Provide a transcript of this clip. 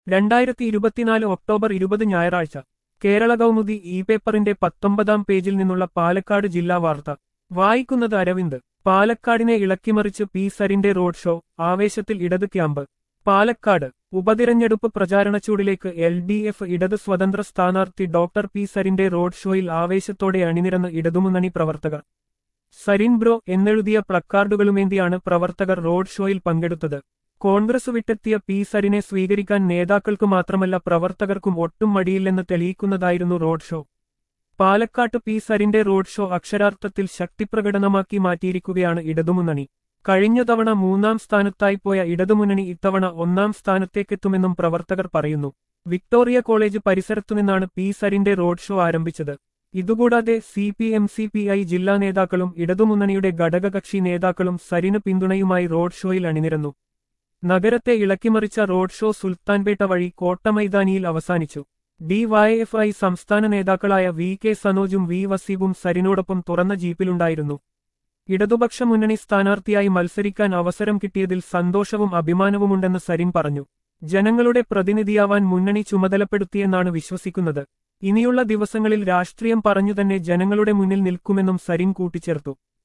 രണ്ടായിരത്തി ഇരുപത്തിനാല് ഒക്ടോബർ ഇരുപത് ഞായറാഴ്ച കേരള കൗമുദി ഇ പേപ്പറിന്റെ പത്തൊമ്പതാം പേജിൽ നിന്നുള്ള പാലക്കാട് ജില്ലാ വാർത്ത വായിക്കുന്നത് അരവിന്ദ് പാലക്കാടിനെ ഇളക്കിമറിച്ച് പി സരിന്റെ റോഡ് ഷോ ആവേശത്തിൽ ഇടത് ക്യാമ്പ് പാലക്കാട് ഉപതിരഞ്ഞെടുപ്പ് പ്രചാരണച്ചൂടിലേക്ക് എൽ ഡി എഫ് ഇടത് സ്വതന്ത്ര സ്ഥാനാർത്ഥി ഡോക്ടർ പി സരിന്റെ റോഡ് ഷോയിൽ ആവേശത്തോടെ അണിനിരന്ന് ഇടതുമുന്നണി പ്രവർത്തകർ സരിൻ ബ്രോ എന്നെഴുതിയ പ്ലക്കാർഡുകളുമേന്തിയാണ് പ്രവർത്തകർ റോഡ് ഷോയിൽ പങ്കെടുത്തത് കോൺഗ്രസ് വിട്ടെത്തിയ പി സരിനെ സ്വീകരിക്കാൻ നേതാക്കൾക്കു മാത്രമല്ല പ്രവർത്തകർക്കും ഒട്ടും മടിയില്ലെന്ന് തെളിയിക്കുന്നതായിരുന്നു റോഡ് ഷോ പാലക്കാട്ട് പി സരിന്റെ റോഡ് ഷോ അക്ഷരാർത്ഥത്തിൽ ശക്തിപ്രകടനമാക്കി മാറ്റിയിരിക്കുകയാണ് ഇടതുമുന്നണി കഴിഞ്ഞ തവണ മൂന്നാം സ്ഥാനത്തായി പോയ ഇടതുമുന്നണി ഇത്തവണ ഒന്നാം സ്ഥാനത്തേക്കെത്തുമെന്നും പ്രവർത്തകർ പറയുന്നു വിക്ടോറിയ കോളേജ് പരിസരത്തുനിന്നാണ് പി സരിന്റെ റോഡ് ഷോ ആരംഭിച്ചത് ഇതുകൂടാതെ C P M C P I ജില്ലാ നേതാക്കളും ഇടതുമുന്നണിയുടെ ഘടകകക്ഷി നേതാക്കളും സരിന് പിന്തുണയുമായി റോഡ് ഷോയിൽ അണിനിരന്നു നഗരത്തെ ഇളക്കിമറിച്ച റോഡ് ഷോ സുൽത്താൻപേട്ട വഴി കോട്ടമൈതാനിയിൽ അവസാനിച്ചു ഡിവൈഎഫ്ഐ സംസ്ഥാന നേതാക്കളായ വി കെ സനോജും വി വസീബും സരിനോടൊപ്പം തുറന്ന ജീപ്പിലുണ്ടായിരുന്നു ഇടതുപക്ഷ മുന്നണി സ്ഥാനാർത്ഥിയായി മത്സരിക്കാൻ അവസരം കിട്ടിയതിൽ സന്തോഷവും അഭിമാനവുമുണ്ടെന്ന് സരിൻ പറഞ്ഞു ജനങ്ങളുടെ പ്രതിനിധിയാവാൻ മുന്നണി ചുമതലപ്പെടുത്തിയെന്നാണ് വിശ്വസിക്കുന്നത് ഇനിയുള്ള ദിവസങ്ങളിൽ രാഷ്ട്രീയം പറഞ്ഞുതന്നെ ജനങ്ങളുടെ മുന്നിൽ നിൽക്കുമെന്നും സരിൻ കൂട്ടിച്ചേർത്തു